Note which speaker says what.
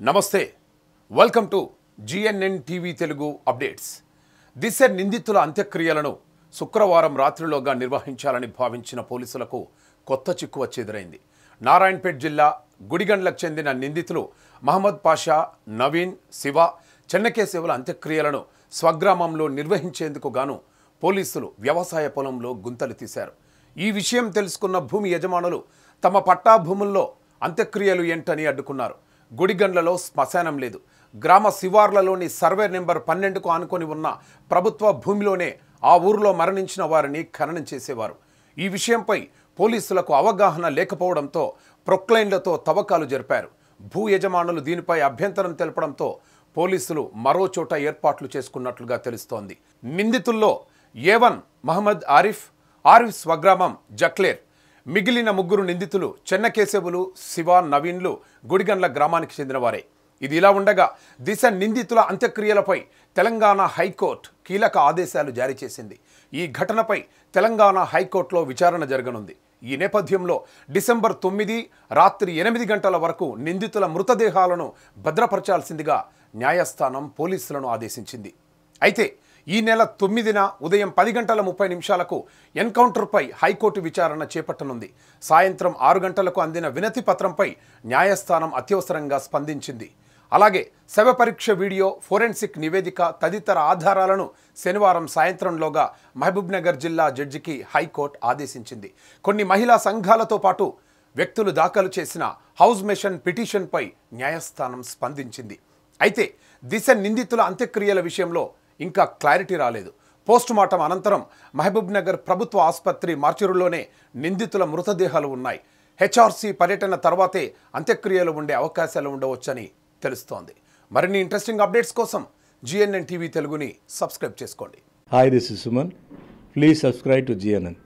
Speaker 1: నమస్తే welcome to GNN TV Telugu updates Disha నిందితుల అంత్యక్రియలను శుక్రవారం రాత్రిలోగా నిర్వహించాలని భావించిన పోలీసులకు కొత్త చిక్కు వచ్చెదురైంది నారాయణపేట్ జిల్లా గుడిగండ్లకు చెందిన నిందితులు మహమ్మద్ పాషా నవీన్ శివ చెన్నకేశవుల అంత్యక్రియలను స్వగ్రామంలో నిర్వహించేందుకు గాను పోలీసులు వ్యవసాయ పొలంలో గుంతలు తీశారు ఈ విషయం తెలుసుకున్న భూమి యజమానులు తమ పట్టా భూముల్లో అంత్యక్రియలు ఏంటని అడ్డుకున్నారు గుడిగండ్లలో శ్మశానం లేదు గ్రామ శివార్లలోని సర్వే నెంబర్ పన్నెండుకు ఆనుకొని ఉన్న ప్రభుత్వ భూమిలోనే ఆ ఊరిలో మరణించిన వారిని ఖననం చేసేవారు ఈ విషయంపై పోలీసులకు అవగాహన లేకపోవడంతో ప్రొక్లైన్లతో తవ్వకాలు జరిపారు భూ యజమానులు దీనిపై అభ్యంతరం తెలపడంతో పోలీసులు మరో చోట ఏర్పాట్లు చేసుకున్నట్లుగా తెలుస్తోంది నిందితుల్లో ఏవన్ మహమ్మద్ ఆరిఫ్ ఆరిఫ్ స్వగ్రామం జక్లేర్ మిగిలిన ముగ్గురు నిందితులు చెన్నకేశవులు శివ నవీన్లు గుడిగండ్ల గ్రామానికి చెందినవారే ఇది ఇలా ఉండగా దిశ నిందితుల అంత్యక్రియలపై తెలంగాణ హైకోర్టు కీలక ఆదేశాలు జారీ చేసింది ఈ ఘటనపై తెలంగాణ హైకోర్టులో విచారణ జరగనుంది ఈ నేపథ్యంలో డిసెంబర్ తొమ్మిది రాత్రి ఎనిమిది గంటల వరకు నిందితుల మృతదేహాలను భద్రపరచాల్సిందిగా న్యాయస్థానం పోలీసులను ఆదేశించింది అయితే ఈ నెల తొమ్మిదిన ఉదయం పది గంటల ముప్పై నిమిషాలకు ఎన్కౌంటర్పై హైకోర్టు విచారణ చేపట్టనుంది సాయంత్రం ఆరు గంటలకు అందిన వినతి పత్రంపై న్యాయస్థానం అత్యవసరంగా స్పందించింది అలాగే శవ పరీక్ష వీడియో ఫోరెన్సిక్ నివేదిక తదితర ఆధారాలను శనివారం సాయంత్రంలోగా మహబూబ్నగర్ జిల్లా జడ్జికి హైకోర్టు ఆదేశించింది కొన్ని మహిళా సంఘాలతో పాటు వ్యక్తులు దాఖలు చేసిన హౌస్ మెషన్ పిటిషన్పై న్యాయస్థానం స్పందించింది అయితే దిశ నిందితుల అంత్యక్రియల విషయంలో ఇంకా క్లారిటీ రాలేదు పోస్ట్ మార్టం అనంతరం మహబూబ్ నగర్ ప్రభుత్వ ఆసుపత్రి మార్చురులోనే నిందితుల మృతదేహాలు ఉన్నాయి హెచ్ఆర్సీ పర్యటన తర్వాతే అంత్యక్రియలు ఉండే అవకాశాలు ఉండవచ్చని తెలుస్తోంది మరిన్ని ఇంట్రెస్టింగ్ అప్డేట్స్ కోసం జిఎన్ఎన్ టీవీ తెలుగుని సబ్స్క్రైబ్ చేసుకోండి
Speaker 2: Hi, this is Suman. Please subscribe to GNN.